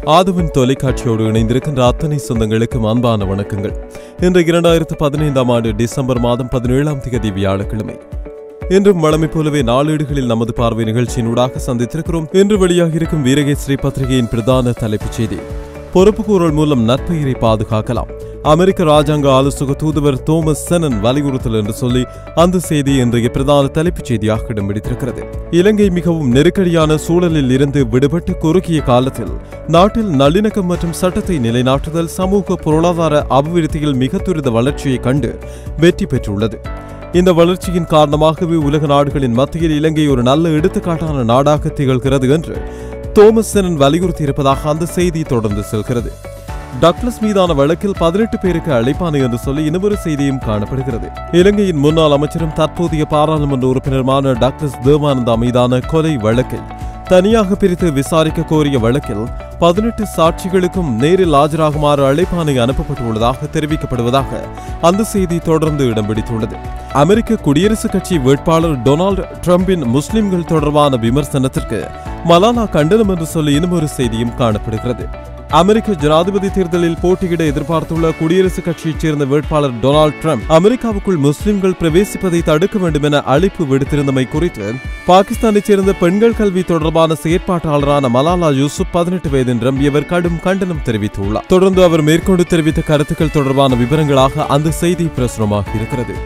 ஆதவன் தொலைக்காட்சியோடு இணைந்திருக்கின்ற அத்தனை சொந்தங்களுக்கும் அன்பான வணக்கங்கள் இன்று இரண்டாயிரத்து பதினைந்தாம் ஆண்டு டிசம்பர் மாதம் பதினேழாம் தேதி வியாழக்கிழமை இன்றும் வழமை போலவே நாளேடுகளில் நமது பார்வை நிகழ்ச்சியினூடாக சந்தித்திருக்கிறோம் இன்று வெளியாக இருக்கும் வீரகேசரி பத்திரிகையின் பிரதான தலைப்புச் செய்தி பொறுப்புக்கூறல் மூலம் நற்பெயரை பாதுகாக்கலாம் அமெரிக்க ராஜாங்க ஆலோசக தூதுவர் தோமஸ் செனன் வலியுறுத்தல் என்று சொல்லி அந்த செய்தி இன்றைய பிரதான தலைப்புச் செய்தியாக இடம் பிடித்திருக்கிறது இலங்கை மிகவும் நெருக்கடியான சூழலில் இருந்து விடுபட்டு குறுகிய காலத்தில் நாட்டில் நல்லிணக்கம் மற்றும் சட்டத்தை நிலைநாட்டுதல் சமூக பொருளாதார அபிவிருத்தியில் மிக துரித வளர்ச்சியை கண்டு வெற்றி பெற்றுள்ளது இந்த வளர்ச்சியின் காரணமாகவே உலக நாடுகளின் மத்தியில் இலங்கை ஒரு நல்ல எடுத்துக்காட்டான நாடாக திகழ்கிறது என்று தோமஸ் செனன் வலியுறுத்தியிருப்பதாக அந்த செய்தி தொடர்ந்து செல்கிறது டக்ளஸ் மீதான வழக்கில் பதினெட்டு பேருக்கு அழைப்பானை என்று சொல்லி இன்னொரு செய்தியும் காணப்படுகிறது இலங்கையின் முன்னாள் அமைச்சரும் தற்போதைய பாராளுமன்ற உறுப்பினருமான டாக்டர்ஸ் தேவானந்தா மீதான கொலை வழக்கை தனியாக பிரித்து விசாரிக்க கோரிய வழக்கில் பதினெட்டு சாட்சிகளுக்கும் நேரில் ஆஜராகுமாறு அழைப்பானை அனுப்பப்பட்டுள்ளதாக தெரிவிக்கப்படுவதாக அந்த செய்தி தொடர்ந்து இடம் பிடித்துள்ளது அமெரிக்க குடியரசுக் கட்சி வேட்பாளர் டொனால்டு டிரம்பின் முஸ்லிம்கள் தொடர்பான விமர்சனத்திற்கு மலாலா கண்டனம் என்று சொல்லி இன்னும் செய்தியும் காணப்படுகிறது அமெரிக்க ஜனாதிபதி தேர்தலில் போட்டியிட எதிர்பார்த்துள்ள குடியரசுக் கட்சியைச் சேர்ந்த வேட்பாளர் டொனால்டு ட்ரம்ப் அமெரிக்காவுக்குள் முஸ்லிம்கள் பிரவேசிப்பதை தடுக்க வேண்டும் என அழைப்பு விடுத்திருந்தமை குறித்து பாகிஸ்தானைச் சேர்ந்த பெண்கள் கல்வி தொடர்பான செயற்பாட்டாளரான மலாலா யூசுப் பதினெட்டு வயது நிரம்பியவர் கடும் கண்டனம் தெரிவித்துள்ளார் தொடர்ந்து அவர் மேற்கொண்டு தெரிவித்த கருத்துக்கள் தொடர்பான விவரங்களாக அந்த செய்தி பிரசுரமாக இருக்கிறது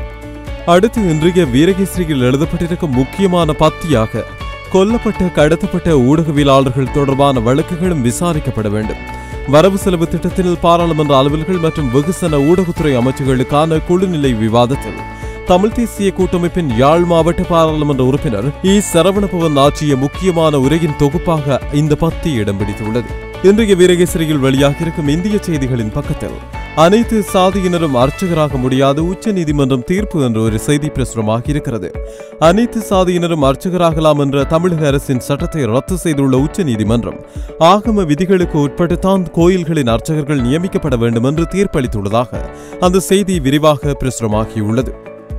அடுத்து இன்றைய வீரகேசரியில் எழுதப்பட்டிருக்கும் முக்கியமான பத்தியாக கொல்லப்பட்ட கடத்தப்பட்ட ஊடகவியலாளர்கள் தொடர்பான வழக்குகளும் விசாரிக்கப்பட வேண்டும் வரவு செலவு திட்டத்தில் பாராளுமன்ற அலுவல்கள் மற்றும் வெகுசன ஊடகத்துறை அமைச்சுகளுக்கான குழுநிலை விவாதத்தில் தமிழ் தேசிய கூட்டமைப்பின் யாழ் மாவட்ட பாராளுமன்ற உறுப்பினர் இ சரவணபவன் ஆற்றிய முக்கியமான உரையின் தொகுப்பாக இந்த பத்தி இடம் பிடித்துள்ளது இன்றைய வீரகேசரியில் வெளியாகியிருக்கும் இந்திய செய்திகளின் பக்கத்தில் அனைத்து சாதியினரும் அர்ச்சகராக முடியாது உச்ச நீதிமன்றம் தீர்ப்பு என்ற ஒரு செய்தி பிரசுரமாக இருக்கிறது அனைத்து சாதியினரும் அர்ச்சகராகலாம் என்ற தமிழக அரசின் சட்டத்தை ரத்து செய்துள்ள உச்ச நீதிமன்றம் ஆகம விதிகளுக்கு உட்பட்டு தான் கோயில்களின் அர்ச்சகர்கள் நியமிக்கப்பட வேண்டும் என்று தீர்ப்பளித்துள்ளதாக அந்த செய்தி விரிவாக பிரசுரமாகியுள்ளது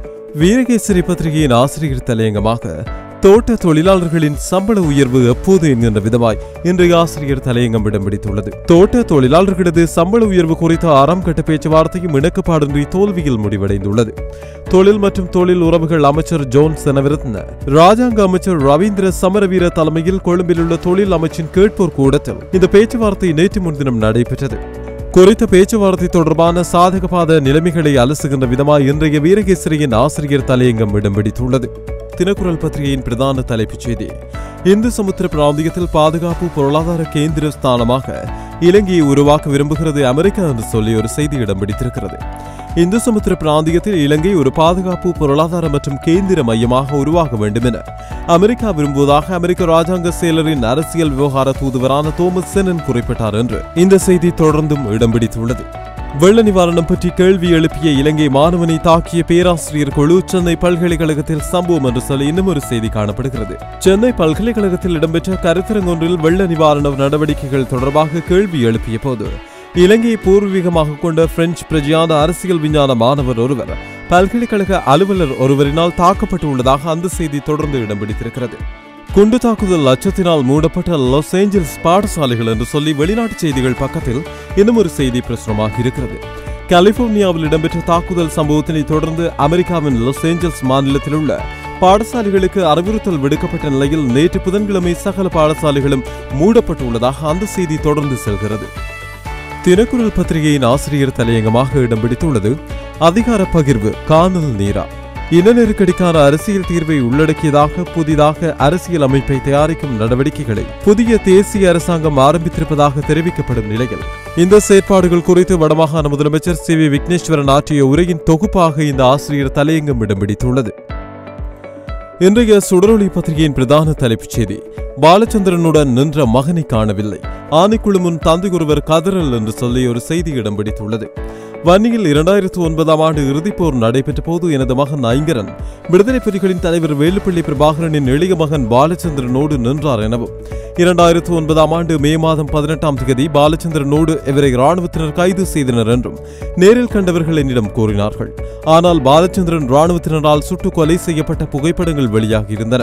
வீரகேசரி பத்திரிகையின் ஆசிரியர் தலையங்கமாக தோட்ட தொழிலாளர்களின் சம்பள உயர்வு எப்போது என்கின்ற விதமாய் இன்றைய ஆசிரியர் தலையங்கம் இடம் பிடித்துள்ளது தோட்ட தொழிலாளர்களது சம்பள உயர்வு குறித்த ஆறாம் கட்ட பேச்சுவார்த்தையும் இணக்கப்பாடின்றி தோல்வியில் முடிவடைந்துள்ளது தொழில் மற்றும் தொழில் உறவுகள் அமைச்சர் ஜோன் செனவிரத்ன ராஜாங்க அமைச்சர் ரவீந்திர சமரவீர தலைமையில் கொழும்பில் உள்ள தொழில் அமைச்சின் கேட்போர் கூடத்தில் இந்த பேச்சுவார்த்தை நேற்று முன்தினம் நடைபெற்றது குறித்த பேச்சுவார்த்தை தொடர்பான சாதகபாத நிலைமைகளை அலசுகின்ற விதமாய் இன்றைய வீரகேசரியின் ஆசிரியர் தலையங்கம் இடம் பிடித்துள்ளது தினக்குரல் பத்திரிகையின் பிரதான தலைப்புச் செய்தி இந்து சமுத்திர பிராந்தியத்தில் பாதுகாப்பு பொருளாதார கேந்திர ஸ்தானமாக இலங்கையை உருவாக்க விரும்புகிறது அமெரிக்கா என்று சொல்லி ஒரு செய்தி இடம் பிடித்திருக்கிறது இந்து சமுத்திர பிராந்தியத்தில் இலங்கை ஒரு பாதுகாப்பு பொருளாதார மற்றும் கேந்திர மையமாக உருவாக வேண்டும் என அமெரிக்கா விரும்புவதாக அமெரிக்க ராஜாங்க செயலரின் அரசியல் விவகார தூதுவரான தோமஸ் செனன் குறிப்பிட்டார் என்று இந்த செய்தி தொடர்ந்தும் இடம் பிடித்துள்ளது வெள்ள நிவாரணம் பற்றி கேள்வி எழுப்பிய இலங்கை மாணவனை தாக்கிய பேராசிரியர் குழு சென்னை பல்கலைக்கழகத்தில் சம்பவம் என்று சொல்லி இன்னும் ஒரு செய்தி காணப்படுகிறது சென்னை பல்கலைக்கழகத்தில் இடம்பெற்ற கருத்தரங்கொன்றில் வெள்ள நிவாரண நடவடிக்கைகள் தொடர்பாக கேள்வி எழுப்பிய போது இலங்கையை பூர்வீகமாக கொண்ட பிரெஞ்சு பிரஜையான அரசியல் விஞ்ஞான மாணவர் ஒருவர் பல்கலைக்கழக அலுவலர் ஒருவரினால் தாக்கப்பட்டுள்ளதாக அந்த செய்தி தொடர்ந்து இடம் பிடித்திருக்கிறது குண்டு தாக்குதல் அச்சத்தினால் மூடப்பட்ட லாஸ் ஏஞ்சல்ஸ் பாடசாலைகள் என்று சொல்லி வெளிநாட்டு செய்திகள் பக்கத்தில் இன்னும் ஒரு செய்தி பிரசுரமாக இருக்கிறது கலிபோர்னியாவில் இடம்பெற்ற தாக்குதல் சம்பவத்தினை தொடர்ந்து அமெரிக்காவின் லாஸ் ஏஞ்சல்ஸ் மாநிலத்தில் உள்ள பாடசாலைகளுக்கு அறிவுறுத்தல் விடுக்கப்பட்ட நிலையில் நேற்று புதன்கிழமை சகல பாடசாலைகளும் மூடப்பட்டுள்ளதாக அந்த செய்தி தொடர்ந்து செல்கிறது தினக்குரல் பத்திரிகையின் ஆசிரியர் தலையங்கமாக இடம் பிடித்துள்ளது அதிகார பகிர்வு காணல் நீரா இன நெருக்கடிக்கான அரசியல் தீர்வை உள்ளடக்கியதாக புதிதாக அரசியல் அமைப்பை தயாரிக்கும் நடவடிக்கைகளை புதிய தேசிய அரசாங்கம் ஆரம்பித்திருப்பதாக தெரிவிக்கப்படும் நிலையில் இந்த செயற்பாடுகள் குறித்து வடமாகாண முதலமைச்சர் சி வி விக்னேஸ்வரன் ஆற்றிய உரையின் தொகுப்பாக இந்த ஆசிரியர் தலையங்கம் இடம் பிடித்துள்ளது இன்றைய சுடரொளி பத்திரிகையின் பிரதான தலைப்புச் செய்தி பாலச்சந்திரனுடன் நின்ற மகனை காணவில்லை ஆணைக்குழு முன் தந்தை ஒருவர் கதறல் என்று சொல்லி ஒரு செய்தி இடம் பிடித்துள்ளது வன்னியில் இரண்டாயிரத்து ஒன்பதாம் ஆண்டு இறுதிப் போர் நடைபெற்ற போது எனது மகன் ஐங்கரன் விடுதலை புலிகளின் தலைவர் வேலுப்பிள்ளை பிரபாகரனின் எளிய மகன் பாலச்சந்திரனோடு நின்றார் எனவும் இரண்டாயிரத்து ஒன்பதாம் ஆண்டு மே மாதம் பதினெட்டாம் தேதி பாலச்சந்திரனோடு இவரை ராணுவத்தினர் கைது செய்தனர் என்றும் நேரில் கண்டவர்கள் என்னிடம் கூறினார்கள் ஆனால் பாலச்சந்திரன் ராணுவத்தினரால் சுட்டுக் கொலை செய்யப்பட்ட புகைப்படங்கள் வெளியாகியிருந்தன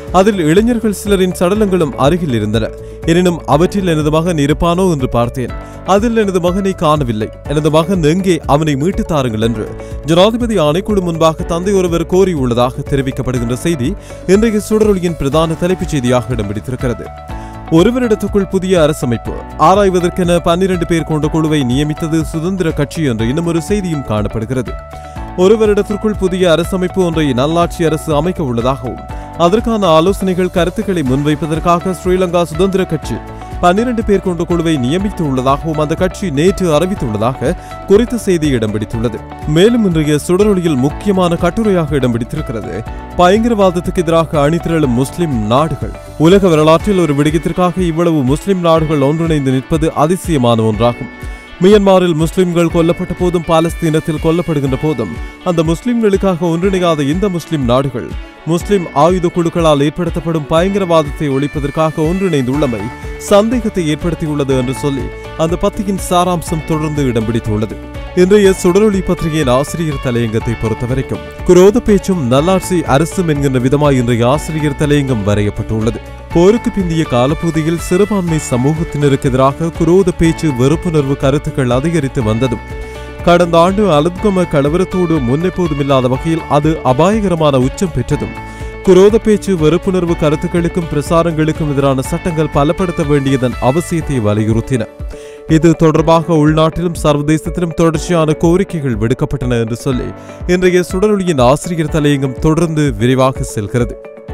அதில் இளைஞர்கள் சிலரின் சடலங்களும் அருகில் இருந்தன எனினும் அவற்றில் எனது மகன் இருப்பானோ என்று பார்த்தேன் அதில் எனது மகனை காணவில்லை எனது மகன் எங்கே அவனை மீட்டு தாருங்கள் என்று ஜனாதிபதி ஆணைக்குழு முன்பாக தந்தை ஒருவர் கோரியுள்ளதாக தெரிவிக்கப்படுகின்ற செய்தி இன்றைய சுடரொலியின் பிரதான தலைப்புச் செய்தியாக இடம் பிடித்திருக்கிறது ஒரு வருடத்துக்குள் புதிய அரசமைப்பு ஆராய்வதற்கென பன்னிரண்டு பேர் கொண்ட குழுவை நியமித்தது சுதந்திர கட்சி என்ற இன்னும் ஒரு செய்தியும் காணப்படுகிறது ஒரு வருடத்திற்குள் புதிய அரசமைப்பு ஒன்றை நல்லாட்சி அரசு அமைக்க உள்ளதாகவும் அதற்கான ஆலோசனைகள் கருத்துக்களை முன்வைப்பதற்காக ஸ்ரீலங்கா சுதந்திர கட்சி பன்னிரண்டு பேர் கொண்ட குழுவை நியமித்து உள்ளதாகவும் அந்த கட்சி நேற்று அறிவித்துள்ளதாக குறித்த செய்தி இடம் பிடித்துள்ளது மேலும் இன்றைய சுடரொலியில் முக்கியமான கட்டுரையாக இடம் பிடித்திருக்கிறது பயங்கரவாதத்துக்கு எதிராக அணிதிரளும் முஸ்லிம் நாடுகள் உலக வரலாற்றில் ஒரு விடயத்திற்காக இவ்வளவு முஸ்லிம் நாடுகள் ஒன்றிணைந்து நிற்பது அதிசயமான ஒன்றாகும் மியன்மாரில் முஸ்லிம்கள் கொல்லப்பட்ட போதும் பாலஸ்தீனத்தில் கொல்லப்படுகின்ற போதும் அந்த முஸ்லிம்களுக்காக ஒன்றிணையாத இந்த முஸ்லிம் நாடுகள் முஸ்லிம் ஆயுத குழுக்களால் ஏற்படுத்தப்படும் பயங்கரவாதத்தை ஒழிப்பதற்காக ஒன்றிணைந்துள்ளமை சந்தேகத்தை ஏற்படுத்தியுள்ளது என்று சொல்லி அந்த பத்தியின் சாராம்சம் தொடர்ந்து இடம் பிடித்துள்ளது இன்றைய சுடரொளி பத்திரிகையின் ஆசிரியர் தலையங்கத்தை பொறுத்தவரைக்கும் குரோத பேச்சும் நல்லாட்சி அரசும் என்கின்ற விதமாய் இன்றைய ஆசிரியர் தலையங்கம் வரையப்பட்டுள்ளது போருக்கு பிந்திய காலப்பகுதியில் சிறுபான்மை சமூகத்தினருக்கு எதிராக குரோத பேச்சு வெறுப்புணர்வு கருத்துக்கள் அதிகரித்து வந்ததும் கடந்த ஆண்டு அலுத்கம கலவரத்தோடு முன்னெப்போதும் இல்லாத வகையில் அது அபாயகரமான உச்சம் பெற்றதும் குரோத பேச்சு வெறுப்புணர்வு கருத்துக்களுக்கும் பிரசாரங்களுக்கும் எதிரான சட்டங்கள் பலப்படுத்த வேண்டியதன் அவசியத்தை வலியுறுத்தின இது தொடர்பாக உள்நாட்டிலும் சர்வதேசத்திலும் தொடர்ச்சியான கோரிக்கைகள் விடுக்கப்பட்டன என்று சொல்லி இன்றைய சுடரொளியின் ஆசிரியர் தலையங்கம் தொடர்ந்து விரிவாக செல்கிறது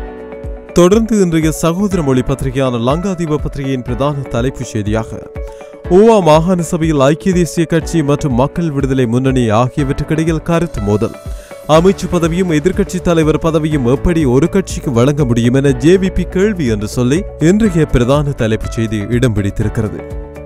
தொடர்ந்து இன்றைய சகோதர மொழி பத்திரிகையான லங்காதீப பத்திரிகையின் பிரதான தலைப்புச் செய்தியாக ஓவா மாகாண சபையில் ஐக்கிய தேசிய கட்சி மற்றும் மக்கள் விடுதலை முன்னணி ஆகியவற்றுக்கிடையில் கருத்து மோதல் அமைச்சு பதவியும் எதிர்க்கட்சி தலைவர் பதவியும் எப்படி ஒரு கட்சிக்கு வழங்க முடியும் என ஜேவிபி கேள்வி என்று சொல்லி இன்றைய பிரதான தலைப்புச் செய்தி இடம் பிடித்திருக்கிறது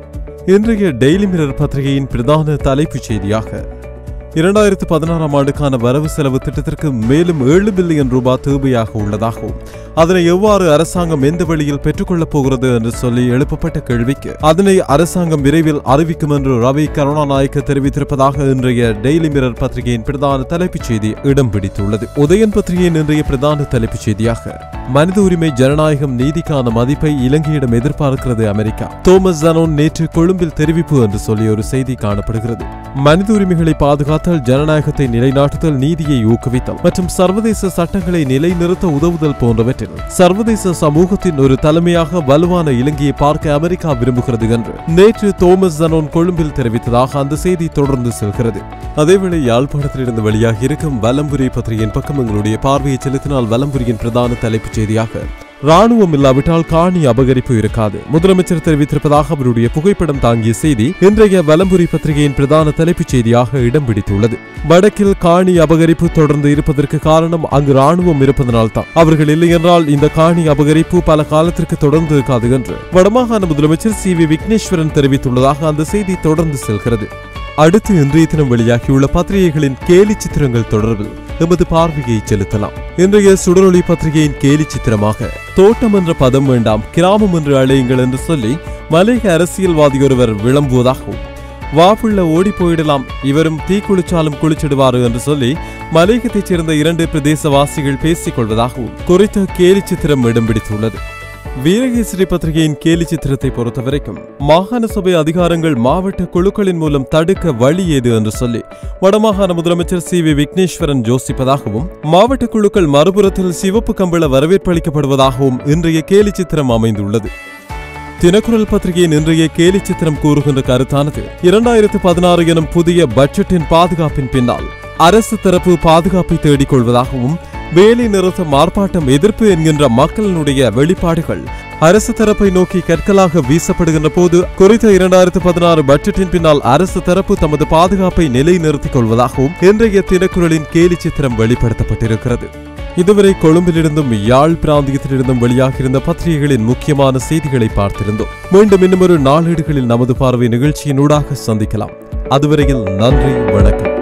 இன்றைய டெய்லி மிரர் பத்திரிகையின் பிரதான தலைப்புச் செய்தியாக இரண்டாயிரத்து பதினாறாம் ஆண்டுக்கான வரவு செலவு திட்டத்திற்கு மேலும் ஏழு பில்லியன் ரூபாய் தேவையாக உள்ளதாகவும் அதனை எவ்வாறு அரசாங்கம் எந்த வழியில் பெற்றுக்கொள்ளப் போகிறது என்று சொல்லி எழுப்பப்பட்ட கேள்விக்கு அதனை அரசாங்கம் விரைவில் அறிவிக்கும் என்று ரவி கருணாநாயக்க தெரிவித்திருப்பதாக இன்றைய டெய்லி மிரர் பத்திரிகையின் பிரதான தலைப்புச் செய்தி இடம் பிடித்துள்ளது உதயன் பத்திரிகையின் இன்றைய பிரதான தலைப்புச் செய்தியாக மனித உரிமை ஜனநாயகம் நீதிக்கான மதிப்பை இலங்கையிடம் எதிர்பார்க்கிறது அமெரிக்கா தோமஸ் ஜனோன் நேற்று கொழும்பில் தெரிவிப்பு என்று சொல்லி ஒரு செய்தி காணப்படுகிறது மனித உரிமைகளை பாதுகாத்தல் ஜனநாயகத்தை நிலைநாட்டுதல் நீதியை ஊக்குவித்தல் மற்றும் சர்வதேச சட்டங்களை நிலைநிறுத்த உதவுதல் போன்றவற்றில் சர்வதேச சமூகத்தின் ஒரு தலைமையாக வலுவான இலங்கையை பார்க்க அமெரிக்கா விரும்புகிறது என்று நேற்று தோமஸ் ஜனோன் கொழும்பில் தெரிவித்ததாக அந்த செய்தி தொடர்ந்து செல்கிறது அதேவேளை யாழ்ப்பாணத்திலிருந்து வெளியாகி இருக்கும் வலம்புரி பத்திரிகையின் பக்கம் எங்களுடைய பார்வையை செலுத்தினால் வலம்புரியின் பிரதான தலைப்புச் செய்தியாக ராணுவம் இல்லாவிட்டால் காணி அபகரிப்பு இருக்காது முதலமைச்சர் தெரிவித்திருப்பதாக அவருடைய புகைப்படம் தாங்கிய செய்தி இன்றைய வலம்புரி பத்திரிகையின் பிரதான தலைப்புச் செய்தியாக இடம் பிடித்துள்ளது வடக்கில் காணி அபகரிப்பு தொடர்ந்து இருப்பதற்கு காரணம் அங்கு ராணுவம் இருப்பதனால் தான் அவர்கள் இல்லை என்றால் இந்த காணி அபகரிப்பு பல காலத்திற்கு தொடர்ந்து இருக்காது என்று வடமாகாண முதலமைச்சர் சி வி விக்னேஸ்வரன் தெரிவித்துள்ளதாக அந்த செய்தி தொடர்ந்து செல்கிறது அடுத்து இன்றைய தினம் வெளியாகியுள்ள பத்திரிகைகளின் கேலி சித்திரங்கள் தொடர்பில் எமது பார்வையை செலுத்தலாம் இன்றைய சுடரொளி பத்திரிகையின் கேலி சித்திரமாக தோட்டம் என்ற பதம் வேண்டாம் கிராமம் என்று அழையுங்கள் என்று சொல்லி மலையக அரசியல்வாதி ஒருவர் விளம்புவதாகவும் வாப்புள்ள ஓடி போயிடலாம் இவரும் தீ குளிச்சாலும் குளிச்சிடுவாரு என்று சொல்லி மலையகத்தைச் சேர்ந்த இரண்டு பிரதேசவாசிகள் பேசிக் கொள்வதாகவும் குறித்த கேலி சித்திரம் இடம் பிடித்துள்ளது வீரகேசரி பத்திரிகையின் கேலி சித்திரத்தை பொறுத்தவரைக்கும் மாகாண சபை அதிகாரங்கள் மாவட்ட குழுக்களின் மூலம் தடுக்க வழி ஏது என்று சொல்லி வடமாகாண முதலமைச்சர் சி வி விக்னேஸ்வரன் யோசிப்பதாகவும் மாவட்ட குழுக்கள் மறுபுறத்தில் சிவப்பு கம்பள வரவேற்பளிக்கப்படுவதாகவும் இன்றைய கேலி சித்திரம் அமைந்துள்ளது தினக்குரல் பத்திரிகையின் இன்றைய கேலி சித்திரம் கூறுகின்ற கருத்தானது இரண்டாயிரத்து பதினாறு எனும் புதிய பட்ஜெட்டின் பாதுகாப்பின் பின்னால் அரசு தரப்பு பாதுகாப்பை தேடிக் கொள்வதாகவும் வேலை நிறுத்தம் ஆர்ப்பாட்டம் எதிர்ப்பு என்கின்ற மக்களினுடைய வெளிப்பாடுகள் அரசு தரப்பை நோக்கி கற்களாக வீசப்படுகின்ற போது குறித்த இரண்டாயிரத்து பதினாறு பட்ஜெட்டின் பின்னால் அரசு தரப்பு தமது பாதுகாப்பை நிலைநிறுத்திக் கொள்வதாகவும் இன்றைய தினக்குரலின் கேலி சித்திரம் வெளிப்படுத்தப்பட்டிருக்கிறது இதுவரை கொழும்பிலிருந்தும் யாழ் பிராந்தியத்திலிருந்தும் வெளியாகியிருந்த பத்திரிகைகளின் முக்கியமான செய்திகளை பார்த்திருந்தோம் மீண்டும் இன்னும் ஒரு நாளேடுகளில் நமது பார்வை நிகழ்ச்சியின் ஊடாக சந்திக்கலாம் அதுவரையில் நன்றி வணக்கம்